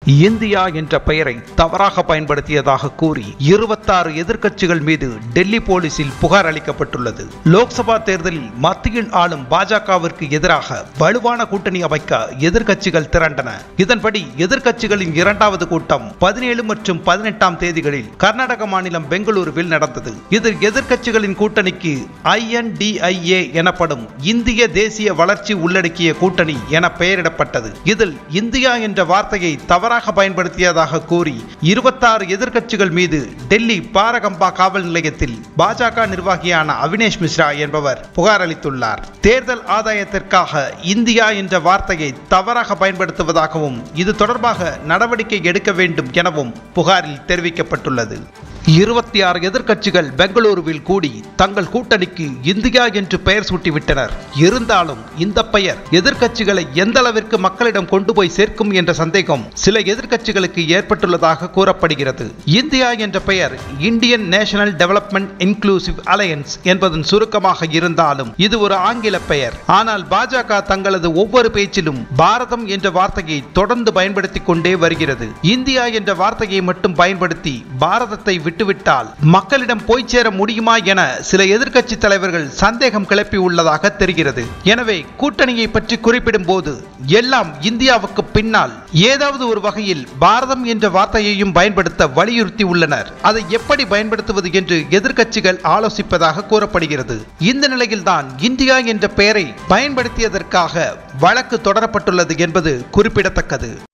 India என்ற பெயரை தவறாக பயன்படுத்தியதாக கூறி இருபத்தாறு எதிர்க்கட்சிகள் மீது டெல்லி போலீசில் புகார் அளிக்கப்பட்டுள்ளது லோக்சபா தேர்தலில் மத்தியில் ஆளும் பாஜகவிற்கு எதிராக வலுவான கூட்டணி அமைக்க எதிர்க்கட்சிகள் திரண்டன இதன்படி எதிர்க்கட்சிகளின் இரண்டாவது கூட்டம் பதினேழு மற்றும் பதினெட்டாம் தேதிகளில் கர்நாடக மாநிலம் பெங்களூருவில் நடந்தது இதில் எதிர்க்கட்சிகளின் கூட்டணிக்கு ஐஎன்டிஐஏ எனப்படும் இந்திய தேசிய வளர்ச்சி உள்ளடக்கிய கூட்டணி என பெயரிடப்பட்டது இதில் இந்தியா என்ற வார்த்தையை தவறாக பயன்படுத்தியதாக கூறி இருபத்தாறு எதிர்க்கட்சிகள் மீது டெல்லி பாரகம்பா காவல் நிலையத்தில் பாஜக நிர்வாகியான அவினேஷ் மிஸ்ரா என்பவர் புகார் அளித்துள்ளார் தேர்தல் ஆதாயத்திற்காக இந்தியா என்ற வார்த்தையை தவறாக பயன்படுத்துவதாகவும் இது தொடர்பாக நடவடிக்கை எடுக்க வேண்டும் எனவும் புகாரில் தெரிவிக்கப்பட்டுள்ளது இருபத்தி ஆறு எதிர்க்கட்சிகள் பெங்களூருவில் கூடி தங்கள் கூட்டணிக்கு இந்தியா என்று பெயர் சூட்டிவிட்டனர் இருந்தாலும் இந்த பெயர் எதிர்க்கட்சிகளை எந்த அளவிற்கு மக்களிடம் கொண்டு போய் சேர்க்கும் என்ற சந்தேகம் சில எதிர்க்கட்சிகளுக்கு ஏற்பட்டுள்ளதாக கூறப்படுகிறது இந்தியா என்ற பெயர் Indian National Development Inclusive Alliance என்பதன் சுருக்கமாக இருந்தாலும் இது ஒரு ஆங்கில பெயர் ஆனால் பாஜக தங்களது ஒவ்வொரு பேச்சிலும் பாரதம் என்ற வார்த்தையை தொடர்ந்து பயன்படுத்திக் கொண்டே வருகிறது இந்தியா என்ற வார்த்தையை மட்டும் பயன்படுத்தி பாரதத்தை விட்டுவிட்டால் மக்களிடம் போய் சேர முடியுமா என சில எதிர்க்கட்சி தலைவர்கள் சந்தேகம் கிளப்பி உள்ளதாக தெரிகிறது எனவே கூட்டணியை பற்றி குறிப்பிடும் போது எல்லாம் இந்தியாவுக்கு பின்னால் ஏதாவது ஒரு வகையில் பாரதம் என்ற வார்த்தையையும் பயன்படுத்த வலியுறுத்தி உள்ளனர் அதை எப்படி பயன்படுத்துவது என்று எதிர்க்கட்சிகள் ஆலோசிப்பதாக கூறப்படுகிறது இந்த நிலையில்தான் இந்தியா என்ற பெயரை பயன்படுத்தியதற்காக வழக்கு தொடரப்பட்டுள்ளது என்பது குறிப்பிடத்தக்கது